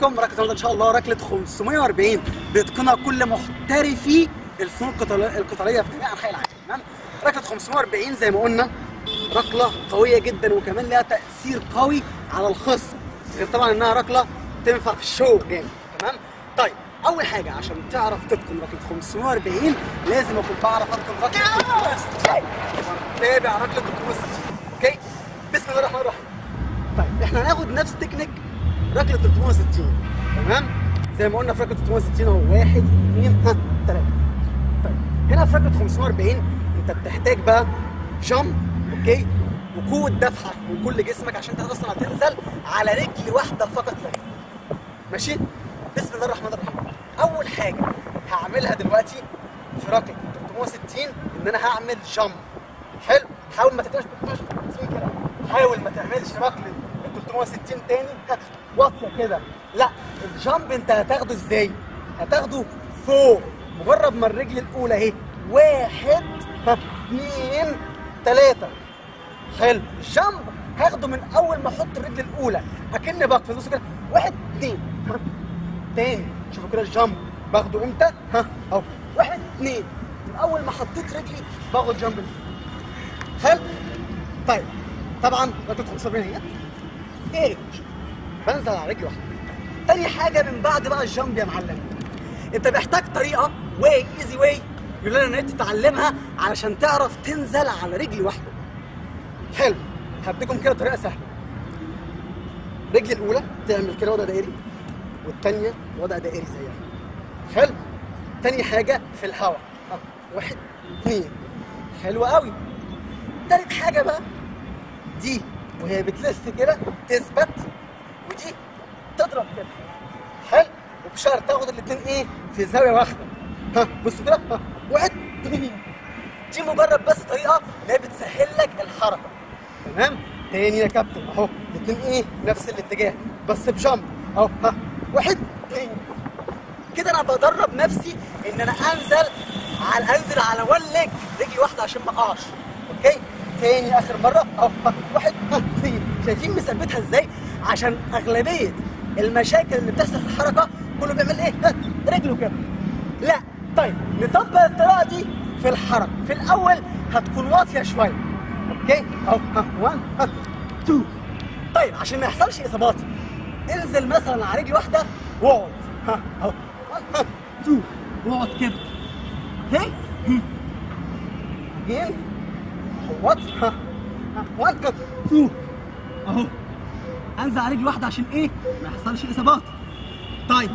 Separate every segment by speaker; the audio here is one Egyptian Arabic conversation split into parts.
Speaker 1: ازيكم ركله النهارده ان شاء الله ركله 540 بيتقنها كل محترفي الفنون القتال- القتاليه في جميع انحاء العالم تمام ركله 540 زي ما قلنا ركله قويه جدا وكمان لها تاثير قوي على الخصم غير طبعا انها ركله تنفع في الشو جامد تمام طيب اول حاجه عشان تعرف تتقن ركله 540 لازم اكون بعرف اتقن ركله 360 تابع ركله 360 اوكي بسم الله الرحمن الرحيم طيب احنا هناخد نفس تكنيك ركله 360 تمام زي ما قلنا في ركله 360 اهو واحد اثنين ها ثلاثه طيب هنا في ركله 540 انت بتحتاج بقى جامب اوكي وقوه دفعه من كل جسمك عشان انت اصلا هتنزل على رجل واحده فقط لا غير. ماشي بسم الله الرحمن الرحيم اول حاجه هعملها دلوقتي في ركله 360 ان انا هعمل جامب حلو حاول ما تعملش 360 كده حاول ما تعملش ركله ال 360 تاني ها، واطيه كده لا الجامب انت هتاخده ازاي هتاخده فوق مجرد ما الرجل الاولى اهي واحد ها، اثنين ثلاثه حلو الجامب هاخده من اول ما احط الرجل الاولى اكن بقفز بص كده واحد اثنين ها، تاني شوفوا كده الجامب باخده امتى ها اهو واحد اثنين من اول ما حطيت رجلي باخد جامب لفوق. حلو طيب طبعا ركله 45 اهي ايه بنزل على رجلي واحده تاني حاجه من بعد بقى الجامب يا معلم انت محتاج طريقه واي ايزي واي يقول لنا ان انت تتعلمها علشان تعرف تنزل على رجل واحده حلو هديكم كده طريقه سهله رجلي الاولى تعمل كده وضع دائري والثانيه وضع دائري زيها حلو تاني حاجه في الهواء ها، واحد اثنين حلو قوي تالت حاجه بقى دي وهي بتلف كده تثبت ودي تضرب كده حلو وبشرط تاخد الاثنين ايه في زاويه واحده ها بصوا كده ها واحد اثنين دي مجرد بس طريقه اللي هي بتسهل لك الحركه تمام تاني يا كابتن اهو الاثنين ايه نفس الاتجاه بس بجامب اهو ها واحد اثنين كده انا بدرب نفسي ان انا انزل على انزل على ون ليج رجلي واحده عشان ما اقعش اوكي تاني اخر مره اهو ها، واحد ها، اثنين شايفين مثبتها ازاي عشان اغلبيه المشاكل اللي بتحصل في الحركه كله بيعمل ايه ها، رجله كده لا طيب نطبق الطريقه دي في الحركه في الاول هتكون واطيه شويه اوكي اهو ها 1 ها 2 طيب عشان ما يحصلش اصابات انزل مثلا على رجل واحده واقعد ها اهو 1 ها 2 واقعد كده اوكي جيم وات ها ها 1 2 اهو انزل على رجل واحده عشان ايه ما يحصلش اصابات طيب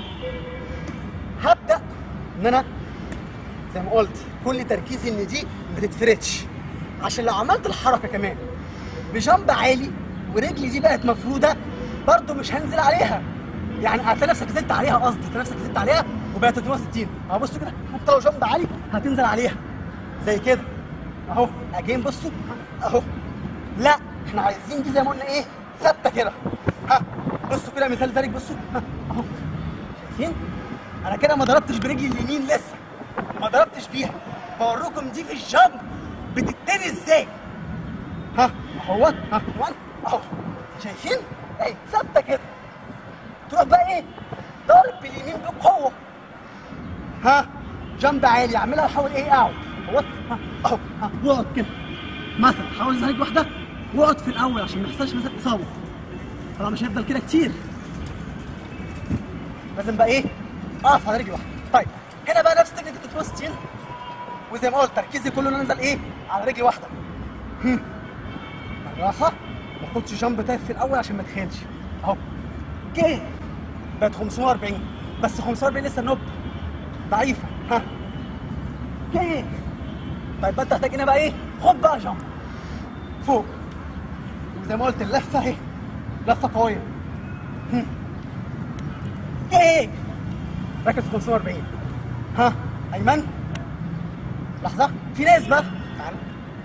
Speaker 1: هبدا ان انا زي ما قلت كل تركيزي ان دي ما تتفردش عشان لو عملت الحركه كمان بجنب عالي ورجلي دي بقت مفروده برضه مش هنزل عليها يعني هتلاقي نفسك نزلت عليها قصدي هتلاقي نفسك نزلت عليها وبقت 360 اهو بصوا كده حتى لو جنب عالي هتنزل عليها زي كده اهو اجين بصوا اهو لا احنا عايزين دي زي ما قلنا ايه ثابته كده ها بصوا كده مثال ذلك بصوا ها اهو شايفين انا كده ما ضربتش برجلي اليمين لسه ما ضربتش بيها بوريكم دي في الجنب بتتني ازاي ها اهو ها وان اهو شايفين اهي ثابته كده تروح بقى ايه ضارب باليمين بقوه ها جنب عالي اعملها وحاول ايه اقعد اهو ها اهو ها واقعد كده مثلا حاول زيك واحده واقعد في الاول عشان ما يحصلش مثلا اصابه طبعا مش هيفضل كده كتير لازم بقى ايه اقف على رجلي واحده طيب هنا بقى نفس تكنيك التوستين وزي ما قلت تركيزي كله ان أنا انزل ايه على رجلي واحده هم. بالراحه ما اخدش جامب تايب في الاول عشان ما اتخيلش اهو اوكي بقت 540 بس 540 لسه نوب ضعيفه ها اوكي طيب بقى انت محتاج هنا بقى ايه خد بقى جامب فوق وزي ما قلت اللفه اهي لفه قويه هم. اوكي ركز في 540 ها ايمن لحظه في ناس بقى تعال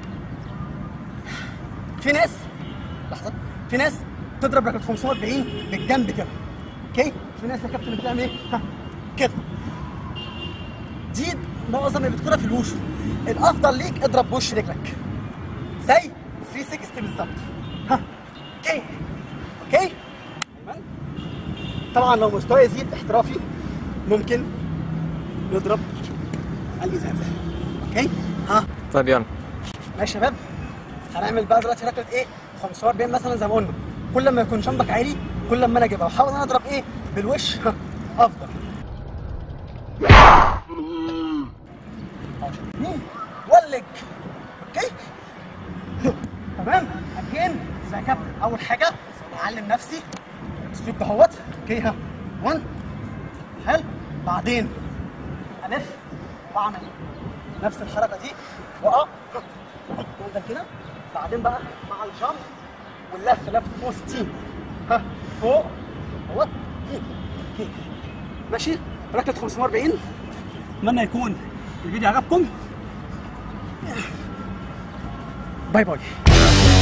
Speaker 1: في ناس لحظه في ناس تضرب ركز 540 بالجنب كده اوكي في ناس يا كابتن بتعمل ايه ها كده دي معظم اللي بتكونها في الوش الافضل ليك اضرب بوش رجلك زي 360 بالظبط ها اوكي اوكي ايمن طبعا لو مستوى يزيد احترافي ممكن نضرب الازازه اوكي ها
Speaker 2: طيب يلا
Speaker 1: ماشي يا شباب هنعمل بقى دلوقتي ركله ايه 45 مثلا زي ما قلنا كل ما يكون جنبك عالي كل ما انا اجيبها واحاول انا اضرب ايه بالوش افضل عشرة اتنين ولج اوكي تمام اجين زي كابتن اول حاجه اعلم نفسي الاسلوب دهوت اوكي ها 1 حلو بعدين الف واعمل نفس الحركه دي واقع انزل كده بعدين بقى مع الجامب واللف لف 360 ها فوق اهوت اوكي ماشي ركله 540 اتمنى يكون الفيديو عجبكم باي باي